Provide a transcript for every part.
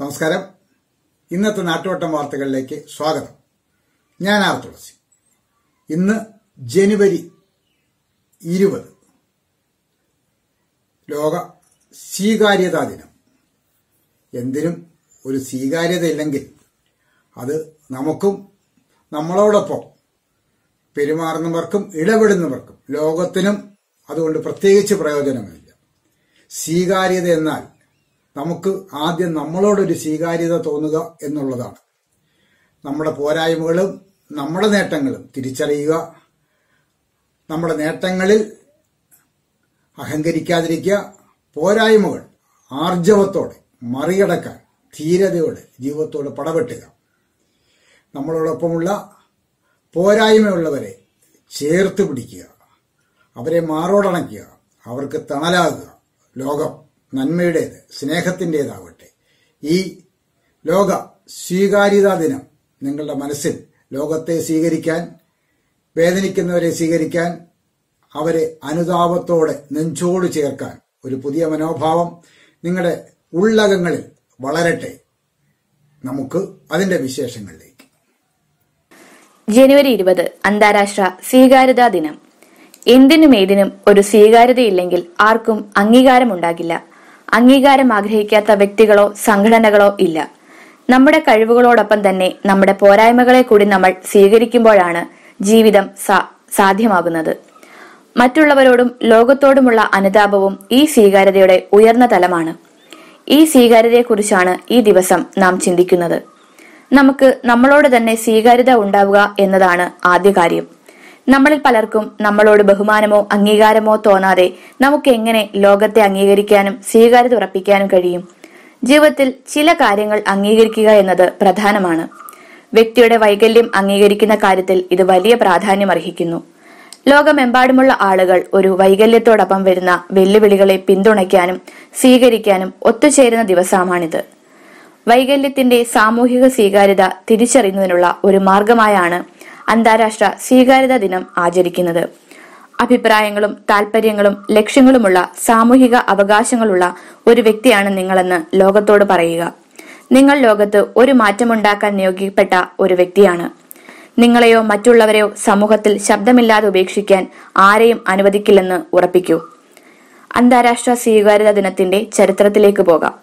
നമസ്കാരം ഇന്നത്തെ നാട്ടുവട്ടം വാർത്തകളിലേക്ക് സ്വാഗതം ഞാൻ ആർ തുളസി ഇന്ന് ജനുവരി ഇരുപത് ലോക സ്വീകാര്യതാ ദിനം എന്തിനും ഒരു സ്വീകാര്യത ഇല്ലെങ്കിൽ അത് നമുക്കും നമ്മളോടൊപ്പം പെരുമാറുന്നവർക്കും ഇടപെടുന്നവർക്കും ലോകത്തിനും അതുകൊണ്ട് പ്രത്യേകിച്ച് പ്രയോജനമില്ല സ്വീകാര്യത എന്നാൽ നമുക്ക് ആദ്യം നമ്മളോടൊരു സ്വീകാര്യത തോന്നുക എന്നുള്ളതാണ് നമ്മുടെ പോരായ്മകളും നമ്മുടെ നേട്ടങ്ങളും തിരിച്ചറിയുക നമ്മുടെ നേട്ടങ്ങളിൽ അഹങ്കരിക്കാതിരിക്കുക പോരായ്മകൾ ആർജവത്തോടെ മറികടക്കാൻ ധീരതയോടെ ജീവിതത്തോട് പടവെട്ടുക നമ്മളോടൊപ്പമുള്ള പോരായ്മയുള്ളവരെ ചേർത്ത് പിടിക്കുക അവരെ മാറോടണയ്ക്കുക അവർക്ക് തണലാകുക ലോകം നന്മയുടേത് സ്നേഹത്തിൻ്റെതാവട്ടെ ഈ ലോക സ്വീകാര്യതാ ദിനം നിങ്ങളുടെ മനസ്സിൽ ലോകത്തെ സ്വീകരിക്കാൻ വേദനിക്കുന്നവരെ സ്വീകരിക്കാൻ അവരെ അനുതാപത്തോടെ നെഞ്ചോട് ചേർക്കാൻ ഒരു പുതിയ മനോഭാവം നിങ്ങളുടെ ഉള്ളകങ്ങളിൽ വളരട്ടെ നമുക്ക് അതിന്റെ വിശേഷങ്ങളിലേക്ക് ജനുവരി ഇരുപത് അന്താരാഷ്ട്ര സ്വീകാര്യതാ ദിനം എന്തിനും ഏതിനും ഒരു സ്വീകാര്യതയില്ലെങ്കിൽ ആർക്കും അംഗീകാരമുണ്ടാകില്ല അംഗീകാരം ആഗ്രഹിക്കാത്ത വ്യക്തികളോ സംഘടനകളോ ഇല്ല നമ്മുടെ കഴിവുകളോടൊപ്പം തന്നെ നമ്മുടെ പോരായ്മകളെ കൂടി നമ്മൾ സ്വീകരിക്കുമ്പോഴാണ് ജീവിതം സാ- സാധ്യമാകുന്നത് മറ്റുള്ളവരോടും ലോകത്തോടുമുള്ള അനുതാപവും ഈ സ്വീകാര്യതയുടെ ഉയർന്ന തലമാണ് ഈ സ്വീകാര്യതയെക്കുറിച്ചാണ് ഈ ദിവസം നാം ചിന്തിക്കുന്നത് നമുക്ക് നമ്മളോട് തന്നെ സ്വീകാര്യത ഉണ്ടാവുക എന്നതാണ് ആദ്യ കാര്യം നമ്മളിൽ പലർക്കും നമ്മളോട് ബഹുമാനമോ അംഗീകാരമോ തോന്നാതെ നമുക്ക് എങ്ങനെ ലോകത്തെ അംഗീകരിക്കാനും സ്വീകാര്യത ഉറപ്പിക്കാനും കഴിയും ജീവിതത്തിൽ ചില കാര്യങ്ങൾ അംഗീകരിക്കുക എന്നത് പ്രധാനമാണ് വ്യക്തിയുടെ വൈകല്യം അംഗീകരിക്കുന്ന കാര്യത്തിൽ ഇത് വലിയ പ്രാധാന്യമർഹിക്കുന്നു ലോകമെമ്പാടുമുള്ള ആളുകൾ ഒരു വൈകല്യത്തോടൊപ്പം വരുന്ന വെല്ലുവിളികളെ പിന്തുണയ്ക്കാനും സ്വീകരിക്കാനും ഒത്തുചേരുന്ന ദിവസമാണിത് വൈകല്യത്തിന്റെ സാമൂഹിക സ്വീകാര്യത തിരിച്ചറിയുന്നതിനുള്ള ഒരു മാർഗമായാണ് അന്താരാഷ്ട്ര സ്വീകാര്യതാ ദിനം ആചരിക്കുന്നത് അഭിപ്രായങ്ങളും താല്പര്യങ്ങളും ലക്ഷ്യങ്ങളുമുള്ള സാമൂഹിക അവകാശങ്ങളുള്ള ഒരു വ്യക്തിയാണ് നിങ്ങളെന്ന് ലോകത്തോട് പറയുക നിങ്ങൾ ലോകത്ത് ഒരു മാറ്റമുണ്ടാക്കാൻ നിയോഗിക്കപ്പെട്ട ഒരു വ്യക്തിയാണ് നിങ്ങളെയോ മറ്റുള്ളവരെയോ സമൂഹത്തിൽ ശബ്ദമില്ലാതെ ഉപേക്ഷിക്കാൻ ആരെയും അനുവദിക്കില്ലെന്ന് ഉറപ്പിക്കൂ അന്താരാഷ്ട്ര സ്വീകാര്യതാ ദിനത്തിന്റെ ചരിത്രത്തിലേക്ക് പോകാം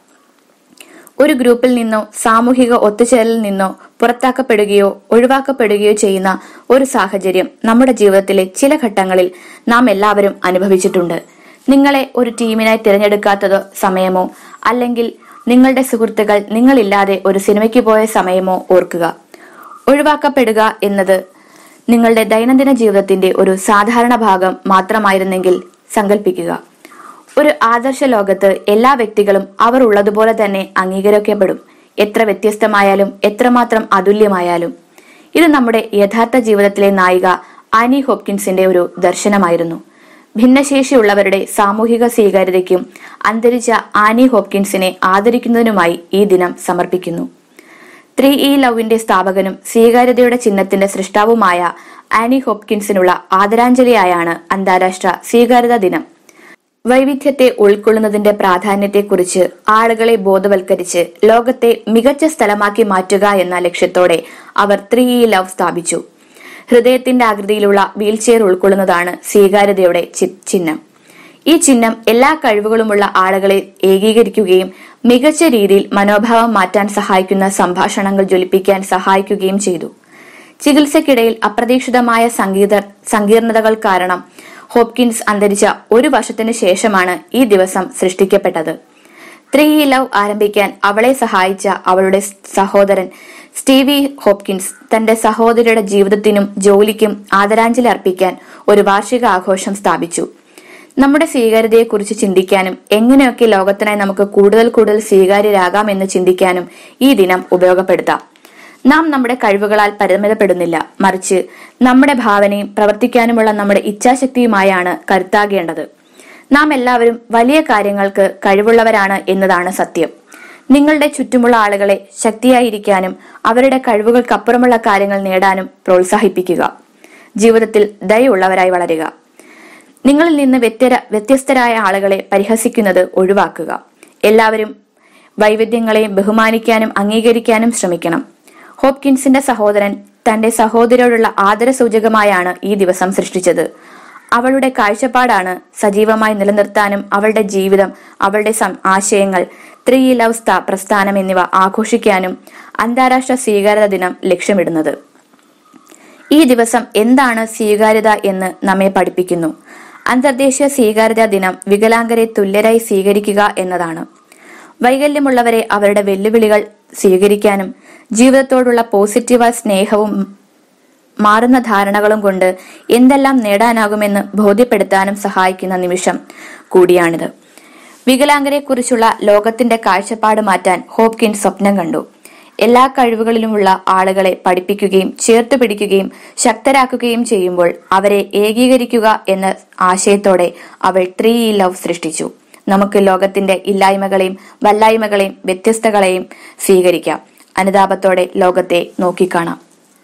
ഒരു ഗ്രൂപ്പിൽ നിന്നോ സാമൂഹിക ഒത്തുചേരലിൽ നിന്നോ പുറത്താക്കപ്പെടുകയോ ഒഴിവാക്കപ്പെടുകയോ ചെയ്യുന്ന ഒരു സാഹചര്യം നമ്മുടെ ജീവിതത്തിലെ ചില ഘട്ടങ്ങളിൽ നാം എല്ലാവരും അനുഭവിച്ചിട്ടുണ്ട് നിങ്ങളെ ഒരു ടീമിനായി തിരഞ്ഞെടുക്കാത്തത് സമയമോ അല്ലെങ്കിൽ നിങ്ങളുടെ സുഹൃത്തുക്കൾ നിങ്ങളില്ലാതെ ഒരു സിനിമയ്ക്ക് പോയ സമയമോ ഓർക്കുക ഒഴിവാക്കപ്പെടുക എന്നത് നിങ്ങളുടെ ദൈനംദിന ജീവിതത്തിന്റെ ഒരു സാധാരണ ഭാഗം മാത്രമായിരുന്നെങ്കിൽ സങ്കല്പിക്കുക ഒരു ആദർശ ലോകത്ത് എല്ലാ വ്യക്തികളും അവർ ഉള്ളതുപോലെ തന്നെ അംഗീകരിക്കപ്പെടും എത്ര വ്യത്യസ്തമായാലും എത്രമാത്രം അതുല്യമായാലും ഇത് നമ്മുടെ യഥാർത്ഥ ജീവിതത്തിലെ നായിക ആനി ഹോപ്കിൻസിന്റെ ഒരു ദർശനമായിരുന്നു ഭിന്നശേഷിയുള്ളവരുടെ സാമൂഹിക സ്വീകാര്യതയ്ക്കും അന്തരിച്ച ആനി ഹോപ്കിൻസിനെ ആദരിക്കുന്നതിനുമായി ഈ ദിനം സമർപ്പിക്കുന്നു ത്രീ ഇ ലവിന്റെ സ്ഥാപകനും സ്വീകാര്യതയുടെ ചിഹ്നത്തിന്റെ സൃഷ്ടാവുമായ ആനി ഹോപ്കിൻസിനുള്ള ആദരാഞ്ജലിയായാണ് അന്താരാഷ്ട്ര സ്വീകാര്യതാ ദിനം വൈവിധ്യത്തെ ഉൾക്കൊള്ളുന്നതിന്റെ പ്രാധാന്യത്തെക്കുറിച്ച് ആളുകളെ ബോധവൽക്കരിച്ച് ലോകത്തെ മികച്ച സ്ഥലമാക്കി മാറ്റുക എന്ന ലക്ഷ്യത്തോടെ അവർ ത്രീ ഇ ലവ് സ്ഥാപിച്ചു ഹൃദയത്തിന്റെ ആകൃതിയിലുള്ള വീൽചെയർ ഉൾക്കൊള്ളുന്നതാണ് സ്വീകാര്യതയുടെ ചി- ചിഹ്നം ഈ ചിഹ്നം എല്ലാ കഴിവുകളുമുള്ള ആളുകളെ ഏകീകരിക്കുകയും മികച്ച രീതിയിൽ മനോഭാവം മാറ്റാൻ സഹായിക്കുന്ന സംഭാഷണങ്ങൾ ജ്വലിപ്പിക്കാൻ സഹായിക്കുകയും ചെയ്തു ചികിത്സയ്ക്കിടയിൽ അപ്രതീക്ഷിതമായ സംഗീത സങ്കീർണതകൾ കാരണം ഹോപ്കിൻസ് അന്തരിച്ച ഒരു വർഷത്തിന് ശേഷമാണ് ഈ ദിവസം സൃഷ്ടിക്കപ്പെട്ടത് ത്രീ ഇ ലവ് ആരംഭിക്കാൻ അവളെ സഹായിച്ച അവളുടെ സഹോദരൻ സ്റ്റീവി ഹോപ്കിൻസ് തന്റെ സഹോദരിയുടെ ജീവിതത്തിനും ജോലിക്കും ആദരാഞ്ജലി അർപ്പിക്കാൻ ഒരു വാർഷിക ആഘോഷം സ്ഥാപിച്ചു നമ്മുടെ സ്വീകാര്യതയെക്കുറിച്ച് ചിന്തിക്കാനും എങ്ങനെയൊക്കെ ലോകത്തിനായി നമുക്ക് കൂടുതൽ കൂടുതൽ സ്വീകാര്യരാകാം എന്ന് ചിന്തിക്കാനും ഈ ദിനം ഉപയോഗപ്പെടുത്താം നാം നമ്മുടെ കഴിവുകളാൽ പരിമിതപ്പെടുന്നില്ല മറിച്ച് നമ്മുടെ ഭാവനയും പ്രവർത്തിക്കാനുമുള്ള നമ്മുടെ ഇച്ഛാശക്തിയുമായാണ് കരുത്താകേണ്ടത് നാം എല്ലാവരും വലിയ കാര്യങ്ങൾക്ക് കഴിവുള്ളവരാണ് എന്നതാണ് സത്യം നിങ്ങളുടെ ചുറ്റുമുള്ള ആളുകളെ ശക്തിയായിരിക്കാനും അവരുടെ കഴിവുകൾക്കപ്പുറമുള്ള കാര്യങ്ങൾ നേടാനും പ്രോത്സാഹിപ്പിക്കുക ജീവിതത്തിൽ ദയുള്ളവരായി വളരുക നിങ്ങളിൽ നിന്ന് വ്യത്യര വ്യത്യസ്തരായ ആളുകളെ പരിഹസിക്കുന്നത് ഒഴിവാക്കുക എല്ലാവരും വൈവിധ്യങ്ങളെയും ബഹുമാനിക്കാനും അംഗീകരിക്കാനും ശ്രമിക്കണം ഹോപ്കിൻസിന്റെ സഹോദരൻ തന്റെ സഹോദരിയോടുള്ള ആദരസൂചകമായാണ് ഈ ദിവസം സൃഷ്ടിച്ചത് അവളുടെ കാഴ്ചപ്പാടാണ് സജീവമായി നിലനിർത്താനും അവളുടെ ജീവിതം അവളുടെ സം- ആശയങ്ങൾ ത്രീ ലവ് സ്ഥാ പ്രസ്ഥാനം എന്നിവ ആഘോഷിക്കാനും അന്താരാഷ്ട്ര സ്വീകാര്യത ദിനം ലക്ഷ്യമിടുന്നത് ഈ ദിവസം എന്താണ് സ്വീകാര്യത എന്ന് നമ്മെ പഠിപ്പിക്കുന്നു അന്തർദേശീയ സ്വീകാര്യതാ ദിനം വികലാംഗരെ തുല്യരായി സ്വീകരിക്കുക എന്നതാണ് വൈകല്യമുള്ളവരെ അവരുടെ വെല്ലുവിളികൾ സ്വീകരിക്കാനും ജീവിതത്തോടുള്ള പോസിറ്റീവായ സ്നേഹവും മാറുന്ന ധാരണകളും കൊണ്ട് എന്തെല്ലാം നേടാനാകുമെന്ന് ബോധ്യപ്പെടുത്താനും സഹായിക്കുന്ന നിമിഷം കൂടിയാണിത് വികലാംഗരെക്കുറിച്ചുള്ള ലോകത്തിന്റെ കാഴ്ചപ്പാട് മാറ്റാൻ ഹോപ്കിൻ സ്വപ്നം കണ്ടു എല്ലാ കഴിവുകളിലുമുള്ള ആളുകളെ പഠിപ്പിക്കുകയും ചേർത്ത് പിടിക്കുകയും ശക്തരാക്കുകയും ചെയ്യുമ്പോൾ അവരെ ഏകീകരിക്കുക എന്ന ആശയത്തോടെ അവൾ ത്രീ ലവ് സൃഷ്ടിച്ചു നമുക്ക് ലോകത്തിന്റെ ഇല്ലായ്മകളെയും വല്ലായ്മകളെയും വ്യത്യസ്തകളെയും സ്വീകരിക്കാം അനുതാപത്തോടെ ലോകത്തെ നോക്കിക്കാണാം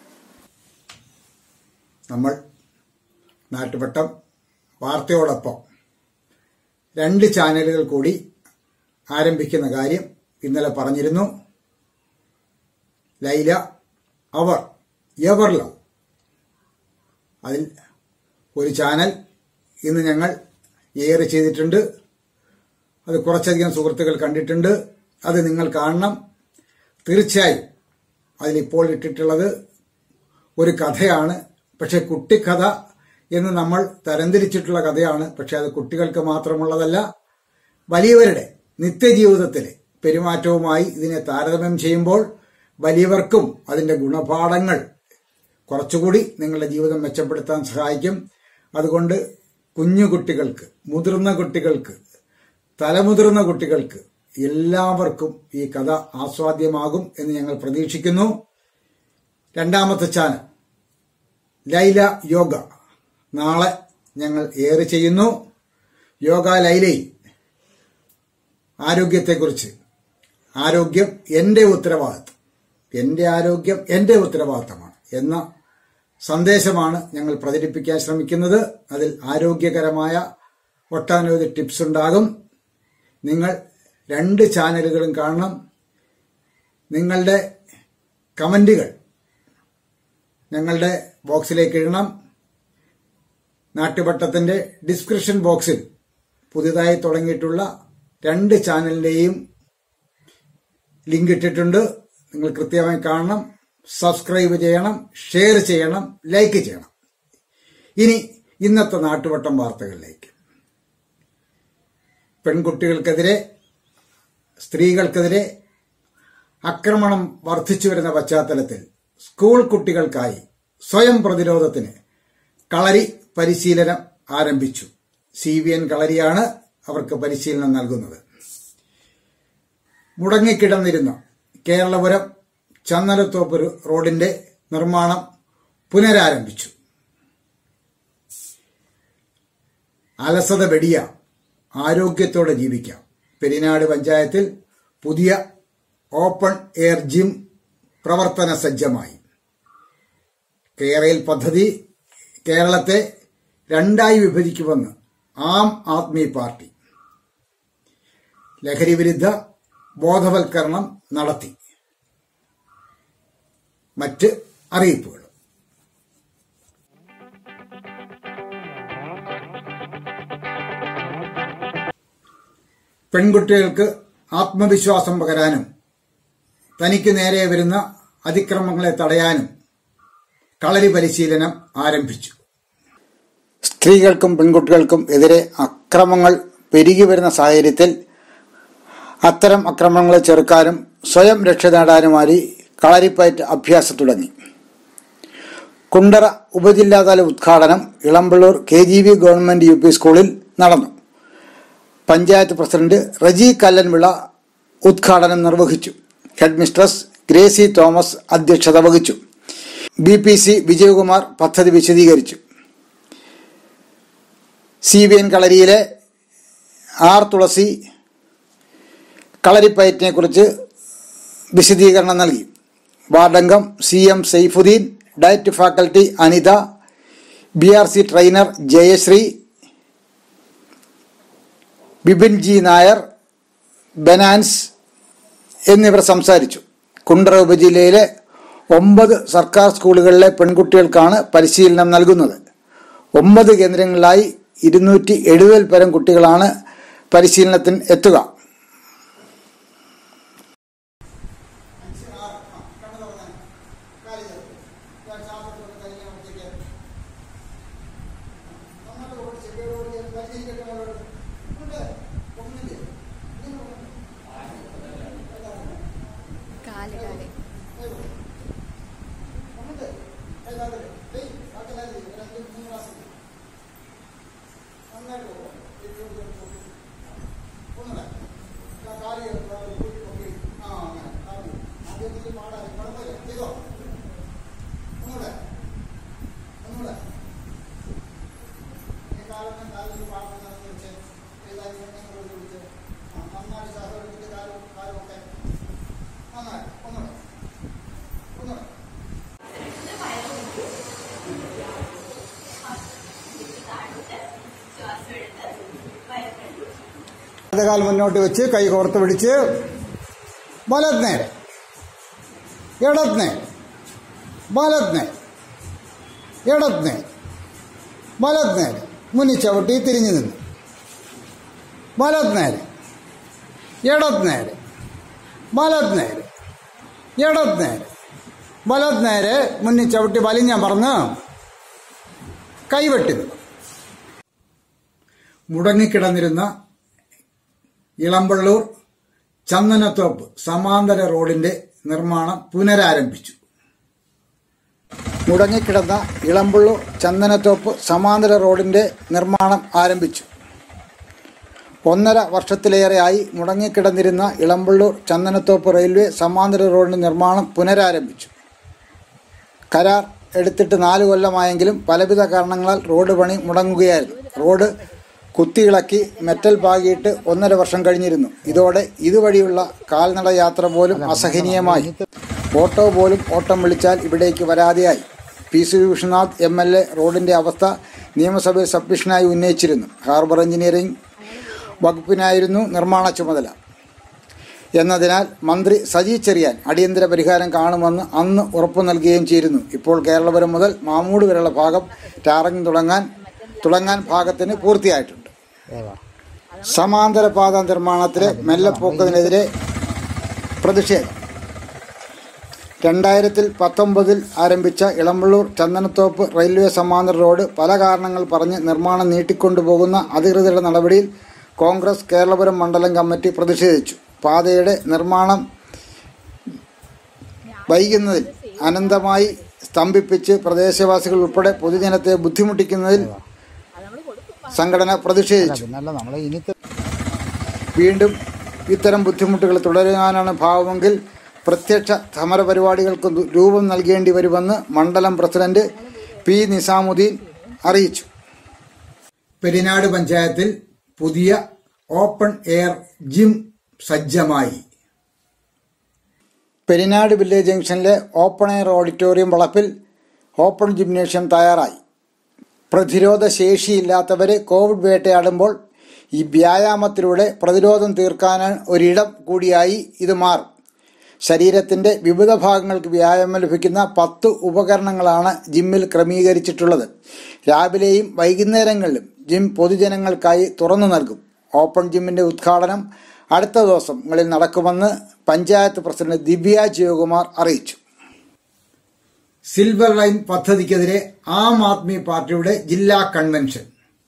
നമ്മൾ നാട്ടുപട്ടം വാർത്തയോടൊപ്പം രണ്ട് ചാനലുകൾ കൂടി ആരംഭിക്കുന്ന കാര്യം ഇന്നലെ പറഞ്ഞിരുന്നു ലൈല അവർ എവർ ലവ് അതിൽ ഒരു ചാനൽ ഇന്ന് ഞങ്ങൾ എയർ ചെയ്തിട്ടുണ്ട് അത് കുറച്ചധികം സുഹൃത്തുക്കൾ കണ്ടിട്ടുണ്ട് അത് നിങ്ങൾ കാണണം തീർച്ചയായും അതിലിപ്പോൾ ഇട്ടിട്ടുള്ളത് ഒരു കഥയാണ് പക്ഷെ കുട്ടിക്കഥ എന്ന് നമ്മൾ തരംതിരിച്ചിട്ടുള്ള കഥയാണ് പക്ഷെ അത് കുട്ടികൾക്ക് മാത്രമുള്ളതല്ല വലിയവരുടെ നിത്യജീവിതത്തിലെ പെരുമാറ്റവുമായി ഇതിനെ താരതമ്യം ചെയ്യുമ്പോൾ വലിയവർക്കും അതിന്റെ ഗുണപാഠങ്ങൾ കുറച്ചുകൂടി നിങ്ങളുടെ ജീവിതം മെച്ചപ്പെടുത്താൻ സഹായിക്കും അതുകൊണ്ട് കുഞ്ഞു കുട്ടികൾക്ക് മുതിർന്ന കുട്ടികൾക്ക് തലമുതിർന്ന കുട്ടികൾക്ക് എല്ലാവർക്കും ഈ കഥ ആസ്വാദ്യമാകും എന്ന് ഞങ്ങൾ പ്രതീക്ഷിക്കുന്നു രണ്ടാമത്തെ ചാനൽ ലൈല യോഗ നാളെ ഞങ്ങൾ ഏറെ ചെയ്യുന്നു യോഗ ലൈലയിൽ ആരോഗ്യത്തെക്കുറിച്ച് ആരോഗ്യം എന്റെ ഉത്തരവാദിത്വം എന്റെ ആരോഗ്യം എന്റെ ഉത്തരവാദിത്തമാണ് എന്ന സന്ദേശമാണ് ഞങ്ങൾ പ്രചരിപ്പിക്കാൻ ശ്രമിക്കുന്നത് അതിൽ ആരോഗ്യകരമായ ഒട്ടനവധി ടിപ്സ് ഉണ്ടാകും നിങ്ങൾ രണ്ട് ചാനലുകളും കാണണം നിങ്ങളുടെ കമന്റുകൾ ഞങ്ങളുടെ ബോക്സിലേക്ക് ഇടണം നാട്ടുപട്ടത്തിന്റെ ഡിസ്ക്രിപ്ഷൻ ബോക്സിൽ പുതിയതായി തുടങ്ങിയിട്ടുള്ള രണ്ട് ചാനലിന്റെയും ലിങ്ക് ഇട്ടിട്ടുണ്ട് നിങ്ങൾ കൃത്യമായി കാണണം സബ്സ്ക്രൈബ് ചെയ്യണം ഷെയർ ചെയ്യണം ലൈക്ക് ചെയ്യണം ഇനി ഇന്നത്തെ നാട്ടുവട്ടം വാർത്തകളിലേക്ക് പെൺകുട്ടികൾക്കെതിരെ സ്ത്രീകൾക്കെതിരെ ആക്രമണം വർദ്ധിച്ചു വരുന്ന പശ്ചാത്തലത്തിൽ സ്കൂൾ കുട്ടികൾക്കായി സ്വയം പ്രതിരോധത്തിന് കളരി പരിശീലനം ആരംഭിച്ചു സി വി എൻ കളരിയാണ് അവർക്ക് പരിശീലനം നൽകുന്നത് മുടങ്ങിക്കിടന്നിരുന്ന കേരളപുരം ചന്ദനത്തോപ്പ് റോഡിന്റെ നിർമ്മാണം പുനരാരംഭിച്ചു അലസത വെടിയ ആരോഗ്യത്തോടെ ജീവിക്കാം പെരിനാട് പഞ്ചായത്തിൽ പുതിയ ഓപ്പൺ എയർ ജിം പ്രവർത്തന സജ്ജമായി കേരയിൽ പദ്ധതി കേരളത്തെ രണ്ടായി വിഭജിക്കുമെന്ന് ആം ആദ്മി പാർട്ടി ലഹരി വിരുദ്ധ ബോധവൽക്കരണം നടത്തി മറ്റ് അറിയിപ്പുകൾ പെൺകുട്ടികൾക്ക് ആത്മവിശ്വാസം പകരാനും തനിക്ക് നേരെ വരുന്ന അതിക്രമങ്ങളെ തടയാനും കളരി പരിശീലനം ആരംഭിച്ചു സ്ത്രീകൾക്കും പെൺകുട്ടികൾക്കും എതിരെ അക്രമങ്ങൾ പെരുകി വരുന്ന സാഹചര്യത്തിൽ അത്തരം അക്രമങ്ങളെ ചെറുക്കാനും സ്വയം രക്ഷ നേടാനുമായി കളരിപ്പയറ്റ് അഭ്യാസം തുടങ്ങി കുണ്ടറ ഉപജില്ലാതല ഉദ്ഘാടനം Elampalloor K G V government U P സ്കൂളിൽ നടന്നു പഞ്ചായത്ത് പ്രസിഡന്റ് റജി കല്ലൻവിള ഉദ്ഘാടനം നിർവഹിച്ചു ഹെഡ് മിസ്ട്രസ് ഗ്രേസി തോമസ് അധ്യക്ഷത വഹിച്ചു ബി പി സി വിജയകുമാർ പദ്ധതി വിശദീകരിച്ചു സി വി എൻ കളരിയിലെ ആർ തുളസി കളരിപ്പയറ്റിനെ കുറിച്ച് വിശദീകരണം നൽകി വാർഡംഗം C M Saifuddeen DIET faculty Anitha B R C trainer Jayasree Bipin G Nair ബനാൻസ് എന്നിവർ സംസാരിച്ചു കുണ്ടറ ഉപജില്ലയിലെ ഒമ്പത് സർക്കാർ സ്കൂളുകളിലെ പെൺകുട്ടികൾക്കാണ് പരിശീലനം നൽകുന്നത് ഒമ്പത് കേന്ദ്രങ്ങളിലായി ഇരുന്നൂറ്റി എഴുപതിൽ പരം കുട്ടികളാണ് പരിശീലനത്തിന് എത്തുക കാല് കാല് കാൽ മുന്നോട്ട് വെച്ച് കൈ കോർത്ത് പിടിച്ച് വലത് നേരെ ഇടത് നേരെ വലത് നേരെ ഇടത് നേരെ വലത് നേരെ മുന്നിൽ ചവിട്ടി തിരിഞ്ഞു നിന്ന് വലത് നേരെ ഇടത് നേരെ വലത് നേരെ ഇടത് നേരെ വലത് നേരെ മുന്നിൽ ചവിട്ടി വലിഞ്ഞ പറന്ന് കൈവെട്ടി നിന്നു മുടങ്ങിക്കിടന്നിരുന്ന ഇളമ്പള്ളൂർ ചന്ദനത്തോപ്പ് സമാന്തര റോഡിന്റെ നിർമ്മാണം പുനരാരംഭിച്ചു മുടങ്ങിക്കിടന്ന ഇളമ്പള്ളൂർ ചന്ദനത്തോപ്പ് സമാന്തര റോഡിന്റെ നിർമ്മാണം ആരംഭിച്ചു ഒന്നര വർഷത്തിലേറെയായി മുടങ്ങിക്കിടന്നിരുന്ന ഇളമ്പള്ളൂർ ചന്ദനത്തോപ്പ് റെയിൽവേ സമാന്തര റോഡിന്റെ നിർമ്മാണം പുനരാരംഭിച്ചു കരാർ എടുത്തിട്ട് നാല് കൊല്ലമായെങ്കിലും പലവിധ കാരണങ്ങളാൽ റോഡ് പണി മുടങ്ങുകയായിരുന്നു റോഡ് കുത്തിയിളക്കി മെറ്റൽ പാകിയിട്ട് ഒന്നര വർഷം കഴിഞ്ഞിരുന്നു ഇതോടെ ഇതുവഴിയുള്ള കാൽനട യാത്ര പോലും അസഹനീയമായി ഓട്ടോ പോലും ഓട്ടം വിളിച്ചാൽ ഇവിടേക്ക് വരാതെയായി P C Vishwanath M L A റോഡിന്റെ അവസ്ഥ നിയമസഭയിൽ സബ്മിഷനായി ഉന്നയിച്ചിരുന്നു ഹാർബർ എഞ്ചിനീയറിംഗ് വകുപ്പിനായിരുന്നു നിർമ്മാണ ചുമതല എന്നതിനാൽ മന്ത്രി സജി ചെറിയാൻ അടിയന്തര പരിഹാരം കാണുമെന്ന് അന്ന് ഉറപ്പു നൽകുകയും ചെയ്തിരുന്നു ഇപ്പോൾ കേരളപുരം മുതൽ മാമൂട് വരെയുള്ള ഭാഗം ടാറിംഗ് തുടങ്ങാൻ തുടങ്ങാൻ ഭാഗത്തിന് പൂർത്തിയായിട്ടുണ്ട് സമാന്തര പാത നിർമ്മാണത്തിലെ മെല്ലെപ്പോക്കതിനെതിരെ പ്രതിഷേധം രണ്ടായിരത്തിൽ പത്തൊമ്പതിൽ ആരംഭിച്ച ഇളമ്പള്ളൂർ ചന്ദനത്തോപ്പ് റെയിൽവേ സമാന്തര റോഡ് പല കാരണങ്ങൾ പറഞ്ഞ് നിർമ്മാണം നീട്ടിക്കൊണ്ടുപോകുന്ന അധികൃതരുടെ നടപടിയിൽ കോൺഗ്രസ് കേരളപുരം മണ്ഡലം കമ്മിറ്റി പ്രതിഷേധിച്ചു പാതയുടെ നിർമ്മാണം വൈകുന്നതിൽ അനന്തമായി സ്തംഭിപ്പിച്ച് പ്രദേശവാസികൾ ഉൾപ്പെടെ പൊതുജനത്തെ ബുദ്ധിമുട്ടിക്കുന്നതിൽ സംഘടന പ്രതിഷേധിച്ചു പിന്നല്ല നമ്മളെ ഇനി വീണ്ടും ഇത്തരം ബുദ്ധിമുട്ടുകൾ തുടരാനാണ് ഭാവമെങ്കിൽ പ്രത്യക്ഷ സമരപരിപാടികൾക്ക് ദു- രൂപം നൽകേണ്ടി വരുമെന്ന് മണ്ഡലം പ്രസിഡന്റ് പി നിസാമുദ്ദീൻ അറിയിച്ചു പെരിനാട് പഞ്ചായത്തിൽ പുതിയ ഓപ്പൺ എയർ ജിം സജ്ജമായി പെരിനാട് വില്ലേജ് ജംഗ്ഷനിലെ ഓപ്പൺ എയർ ഓഡിറ്റോറിയം വളപ്പിൽ ഓപ്പൺ ജിംനേഷ്യം തയ്യാറായി പ്രതിരോധ ശേഷിയില്ലാത്തവരെ കോവിഡ് വേട്ടയാടുമ്പോൾ ഈ വ്യായാമത്തിലൂടെ പ്രതിരോധം തീർക്കാൻ ഒരിടം കൂടിയായി ഇത് മാറും ശരീരത്തിൻ്റെ വിവിധ ഭാഗങ്ങൾക്ക് വ്യായാമം ലഭിക്കുന്ന പത്ത് ഉപകരണങ്ങളാണ് ജിമ്മിൽ ക്രമീകരിച്ചിട്ടുള്ളത് രാവിലെയും വൈകുന്നേരങ്ങളിലും ജിം പൊതുജനങ്ങൾക്കായി തുറന്നു നൽകും ഓപ്പൺ ജിമ്മിൻ്റെ ഉദ്ഘാടനം അടുത്ത ദിവസങ്ങളിൽ നടക്കുമെന്ന് പഞ്ചായത്ത് പ്രസിഡന്റ് ദിവ്യ ജയകുമാർ അറിയിച്ചു സിൽവർ ലൈൻ പദ്ധതിക്കെതിരെ ആം ആദ്മി പാർട്ടിയുടെ ജില്ലാ കൺവെൻഷൻ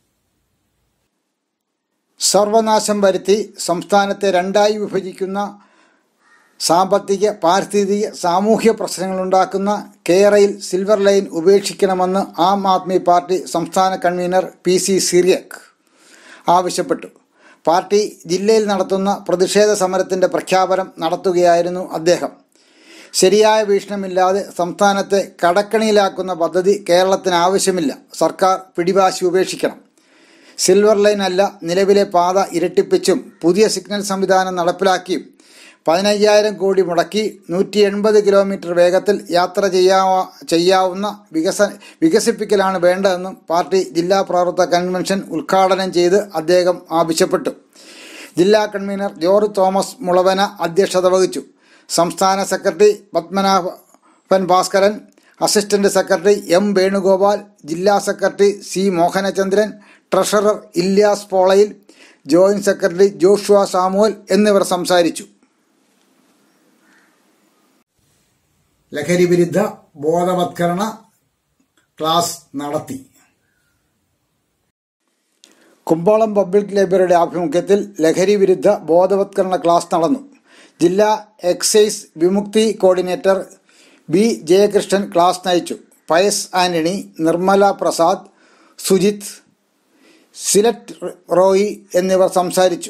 സർവനാശം വരുത്തി സംസ്ഥാനത്തെ രണ്ടായി വിഭജിക്കുന്ന സാമ്പത്തിക പാരിസ്ഥിതിക സാമൂഹ്യ പ്രശ്നങ്ങളുണ്ടാക്കുന്ന കേരയിൽ സിൽവർ ലൈൻ ഉപേക്ഷിക്കണമെന്ന് ആം ആദ്മി പാർട്ടി സംസ്ഥാന കൺവീനർ പി സി സിറിയക് ആവശ്യപ്പെട്ടു പാർട്ടി ജില്ലയിൽ നടത്തുന്ന പ്രതിഷേധ സമരത്തിന്റെ പ്രഖ്യാപനം നടത്തുകയായിരുന്നു അദ്ദേഹം ശരിയായ വീക്ഷണമില്ലാതെ സംസ്ഥാനത്തെ കടക്കണിയിലാക്കുന്ന പദ്ധതി കേരളത്തിന് ആവശ്യമില്ല സർക്കാർ പിടിവാശി ഉപേക്ഷിക്കണം സിൽവർ ലൈൻ അല്ല നിലവിലെ പാത ഇരട്ടിപ്പിച്ചും പുതിയ സിഗ്നൽ സംവിധാനം നടപ്പിലാക്കിയും പതിനയ്യായിരം കോടി മുടക്കി നൂറ്റി എൺപത് കിലോമീറ്റർ വേഗത്തിൽ യാത്ര ചെയ്യാ ചെയ്യാവുന്ന വികസ വികസിപ്പിക്കലാണ് വേണ്ടതെന്നും പാർട്ടി ജില്ലാ പ്രവർത്തക കൺവെൻഷൻ ഉദ്ഘാടനം ചെയ്ത് അദ്ദേഹം ആവശ്യപ്പെട്ടു ജില്ലാ കൺവീനർ ജോർജ് തോമസ് മുളവന അധ്യക്ഷത വഹിച്ചു സംസ്ഥാന secretary Padmanabhan Bhaskaran assistant secretary M Venugopal ജില്ലാ secretary C Mohanachandran treasurer Ilyas Polayil joint secretary Joshua Samuel എന്നിവർ സംസാരിച്ചു ലഹരി വിരുദ്ധ ബോധവത്കരണ ക്ലാസ് നടത്തി കുമ്പോളം പബ്ലിക് ലൈബ്രറിയുടെ ആഭിമുഖ്യത്തിൽ ലഹരി വിരുദ്ധ ബോധവത്കരണ ക്ലാസ് നടന്നു ജില്ലാ excise Vimukthi coordinator B Jayakrishnan class നയിച്ചു പയസ് ആന്റണി നിർമ്മല പ്രസാദ് സുജിത് സിലറ്റ് റോയി എന്നിവർ സംസാരിച്ചു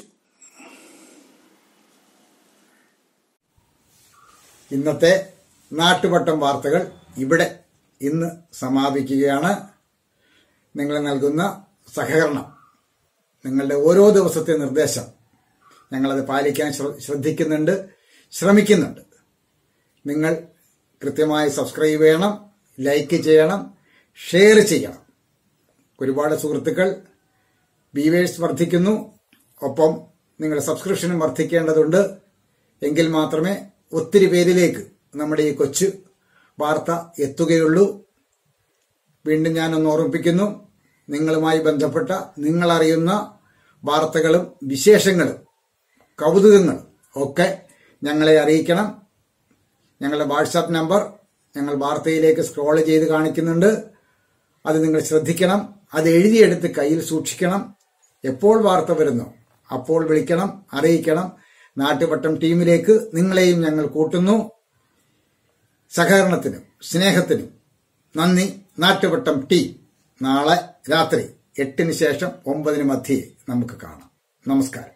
ഇന്നത്തെ നാട്ടുവട്ടം വാർത്തകൾ ഇവിടെ ഇന്ന് സമാപിക്കുകയാണ് നിങ്ങൾ നൽകുന്ന സഹകരണം നിങ്ങളുടെ ഓരോ ദിവസത്തെ നിർദ്ദേശം ഞങ്ങളത് പാലിക്കാൻ ശ്ര- ശ്രദ്ധിക്കുന്നുണ്ട് ശ്രമിക്കുന്നുണ്ട് നിങ്ങൾ കൃത്യമായി സബ്സ്ക്രൈബ് ചെയ്യണം ലൈക്ക് ചെയ്യണം ഷെയർ ചെയ്യണം ഒരുപാട് സുഹൃത്തുക്കൾ വ്യൂവേഴ്സ് വർദ്ധിക്കുന്നു ഒപ്പം നിങ്ങളുടെ സബ്സ്ക്രിപ്ഷനും വർദ്ധിക്കേണ്ടതുണ്ട് എങ്കിൽ മാത്രമേ ഒത്തിരി പേരിലേക്ക് നമ്മുടെ ഈ കൊച്ചു വാർത്ത എത്തുകയുള്ളൂ വീണ്ടും ഞാനൊന്ന് ഓർമ്മിപ്പിക്കുന്നു നിങ്ങളുമായി ബന്ധപ്പെട്ട നിങ്ങളറിയുന്ന വാർത്തകളും വിശേഷങ്ങളും കൗതുകങ്ങളും ഒക്കെ ഞങ്ങളെ അറിയിക്കണം ഞങ്ങളുടെ വാട്സാപ്പ് നമ്പർ ഞങ്ങൾ വാർത്തയിലേക്ക് സ്ക്രോൾ ചെയ്ത് കാണിക്കുന്നുണ്ട് അത് നിങ്ങൾ ശ്രദ്ധിക്കണം അത് എഴുതിയെടുത്ത് കയ്യിൽ സൂക്ഷിക്കണം എപ്പോൾ വാർത്ത വരുന്നു അപ്പോൾ വിളിക്കണം അറിയിക്കണം നാട്ടുവട്ടം ടീമിലേക്ക് നിങ്ങളെയും ഞങ്ങൾ കൂട്ടുന്നു സഹകരണത്തിനും സ്നേഹത്തിനും നന്ദി നാട്ടുവട്ടം ടീം നാളെ രാത്രി എട്ടിന് ശേഷം ഒമ്പതിന് മധ്യേ നമുക്ക് കാണാം നമസ്കാരം